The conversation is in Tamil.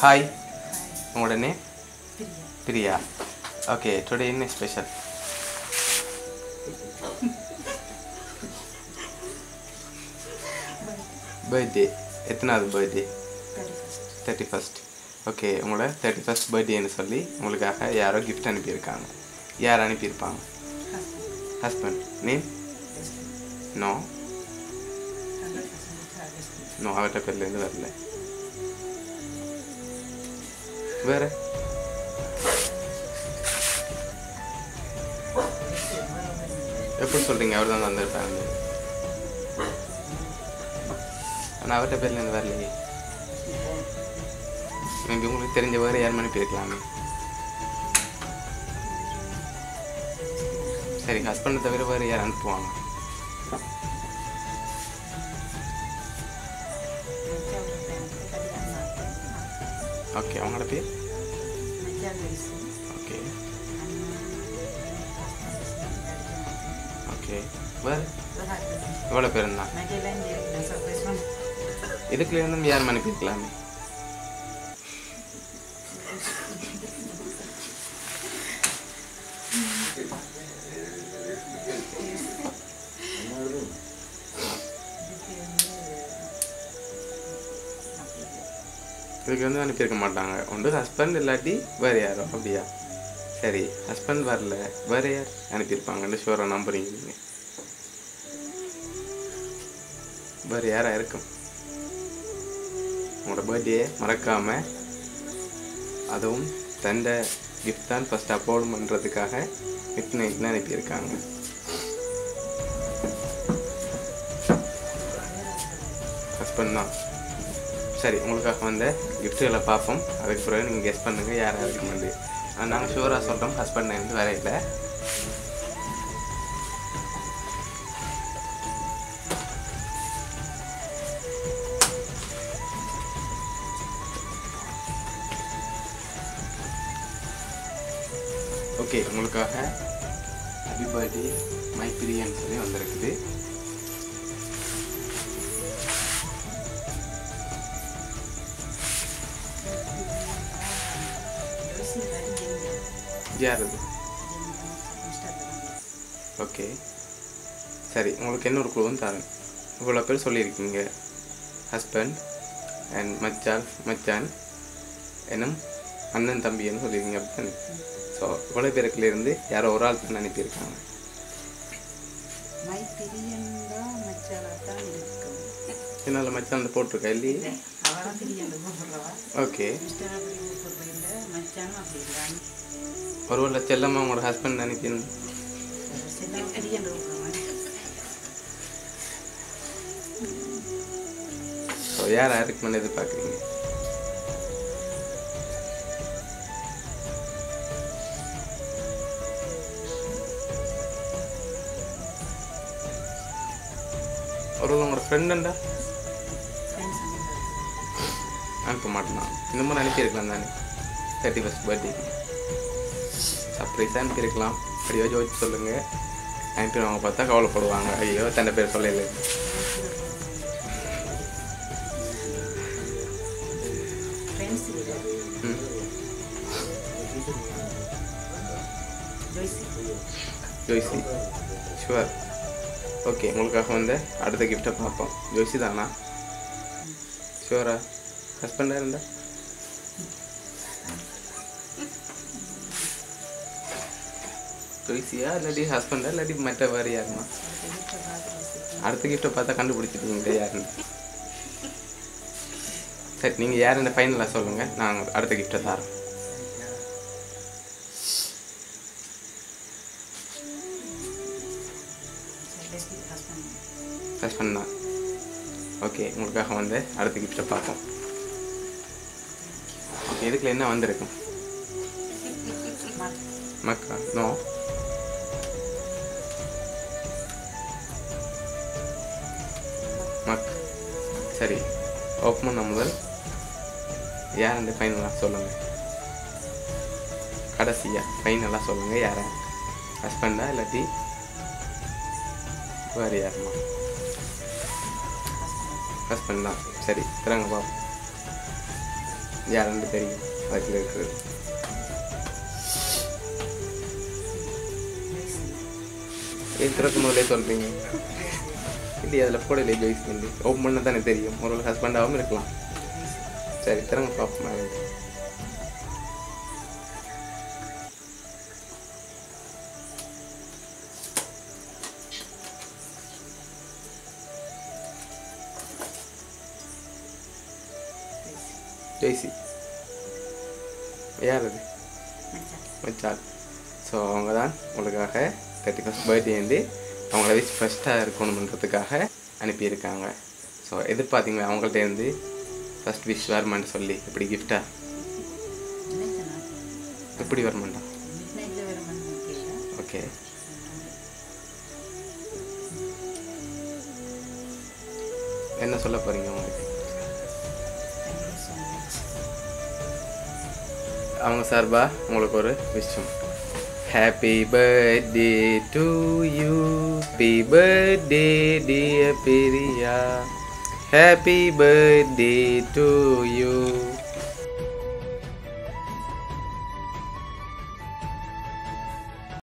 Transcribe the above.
ஹாய் உங்களோட நேம் பிரியா ஓகே டுடே என்ன ஸ்பெஷல் பர்த்டே எத்தனாவது பர்த்டே தேர்ட்டி ஃபஸ்ட் ஓகே உங்களோட தேர்ட்டி ஃபஸ்ட் பர்த்டேன்னு சொல்லி உங்களுக்காக யாரோ gift அனுப்பியிருக்காங்க யார் அனுப்பியிருப்பாங்க ஹஸ்பண்ட் நேம் நோ நோ அவர்கிட்ட பேர்லேருந்து வரல வேற எப்படி சொல்கிறீங்க அவர் தான் வந்திருப்பாங்க ஆனால் அவர்கிட்ட பேர்லேருந்து வரலையே மேபி உங்களுக்கு தெரிஞ்ச வேறு யார் அனுப்பியிருக்கலாமே சரி ஹஸ்பண்டை தவிர வேறு யார் அனுப்புவாங்க ஓகே அவங்களோட பேர் ஓகே ஓகே வேறு எவ்வளோ பேர் இருந்தா இதுக்குள்ள இருந்தும் யார் அனுப்பியிருக்கலாமே இதுக்கு வந்து அனுப்பியிருக்க மாட்டாங்க ஒன்று ஹஸ்பண்ட் இல்லாட்டி வேறு யாரோ அப்படியா சரி ஹஸ்பண்ட் வரல வேறு யார் அனுப்பியிருப்பாங்கன்னு ஷுவராக நம்புறீங்க நீங்கள் வேறு யாராக இருக்கும் உங்களோட பர்த்டே மறக்காமல் அதுவும் தண்டை கிஃப்ட் தான் ஃபஸ்ட் அப்லோட் பண்ணுறதுக்காக மிட் நைட்டில் அனுப்பியிருக்காங்க ஹஸ்பண்ட் தான் சரி உங்களுக்காக வந்த கிஃப்ட்டுகளை பார்ப்போம் அதுக்கு பிறகு நீங்கள் கெஸ் பண்ணுங்கள் யார் யாருக்கு வந்து நாங்கள் ஷூராக சொல்கிறோம் ஹஸ்பண்ட் வந்து வரையில ஓகே உங்களுக்காக ஹாப்பி பர்த்டே மை பிரியன்னு சொல்லி வந்திருக்குது யார் அது ஓகே சரி உங்களுக்கு என்ன ஒரு குழுவும் தரேன் இவ்வளோ பேர் சொல்லியிருக்கீங்க ஹஸ்பண்ட் அண்ட் மச்சான் மச்சான் என்னும் அண்ணன் தம்பின்னு சொல்லியிருக்கீங்க அப்படின்னு ஸோ இவ்வளோ பேருக்குலேருந்து யாரோ ஒரு ஆள் தான் அனுப்பியிருக்காங்க மை பிரியன்டா மச்சாலா தான் இருக்கும் என்னால் மச்சான் அந்த போட்டிருக்கா இல்லையே அவளா பிரியன் கூப்பிடுறவா ஓகே மிஸ்டர் அப்படி கூப்பிடுறீங்க மச்சானும் அப்படி இருக்காங்க ஒருவேளை செல்லம்மா உங்களோட ஹஸ்பண்ட் அனுப்பின்னு சின்ன பிரியன் கூப்பிடுவாங்க ஸோ யார் யாருக்கு மேலே எதிர்பார்க்குறீங்க ஒரு உங்களோட ஃப்ரெண்டுண்டா ஃப்ரெண்ட்ஸ் அனுப்ப மாட்டேன் இந்த மாதிரி அனுப்பியிருக்கலாம் தானே தேர்ட்டி ஃபஸ்ட் பர்த்டேக்கு சர்ப்ரைஸாக அனுப்பியிருக்கலாம் அப்படியோ ஜோதிச்சு சொல்லுங்கள் அனுப்பிடுவாங்க பார்த்தா கவலைப்படுவாங்க ஐயோ தன்னை பேர் சொல்லல ஃப்ரெண்ட்ஸ் ம் ஜோய்சி ஜோய்சி ஷுவர் ஓகே உங்களுக்காக வந்து அடுத்த கிஃப்ட்டை பார்ப்போம் ஜோய்சி தானா ஷுவரா ஹஸ்பண்டாக இருந்தா ஜோய்சியா இல்லாட்டி ஹஸ்பண்டா இல்லாட்டி மற்ற வேறு யாருமா அடுத்த கிஃப்ட்டை பார்த்தா கண்டுபிடிச்சிட்டீங்களே யாருன்னு சரி நீங்கள் யாருன்னு ஃபைனலாக சொல்லுங்கள் நாங்கள் அடுத்த கிஃப்ட்டை தரோம் ஹஸ்பண்ட் ஹஸ்பண்ட் தான் ஓகே உங்களுக்காக வந்து அடுத்த கிஃப்ட்டை பார்ப்போம் ஓகே இதுக்குள்ள என்ன வந்திருக்கும் மக்கா நோ மக் சரி ஓப்பன் பண்ண முதல் யார் அந்த ஃபைனலாக சொல்லுங்கள் கடைசியாக ஃபைனலாக சொல்லுங்கள் யாரா ஹஸ்பண்டா இல்லாட்டி வேறு யாருமா ஹஸ்பண்ட் தான் சரி திறங்க பாப்போம் யாருன்னு தெரியும் அதுக்குள்ள இருக்கிறது ஏன் திறக்கும் முதலே சொல்கிறீங்க இல்லையா அதில் போடலையே ஜோய்ஸ் வந்து ஓப்பன் பண்ண தானே தெரியும் ஒரு ஹஸ்பண்டாகவும் இருக்கலாம் சரி திறங்க பார்ப்போம் ஜெய்சி யார் அது மச்சான் மச்சான் ஸோ அவங்க தான் உங்களுக்காக தேர்ட்டி ஃபஸ்ட் பர்த்டே வந்து அவங்கள வச்சு ஃபஸ்ட்டாக இருக்கணுன்றதுக்காக அனுப்பியிருக்காங்க ஸோ எதிர்பார்த்தீங்களா அவங்கள்ட்ட இருந்து ஃபஸ்ட் விஷ் வரமான்னு சொல்லி இப்படி கிஃப்டாக நினைச்சேனா எப்படி வரமாண்டா மிட் நைட்டில் வேறு வந்து கேட்டேன் ஓகே என்ன சொல்ல போகிறீங்க உங்களுக்கு தேங்க்யூ ஸோ மச் அவங்க சார்பா உங்களுக்கு ஒரு விஷயம் happy birthday to you happy birthday dear Priya happy birthday to you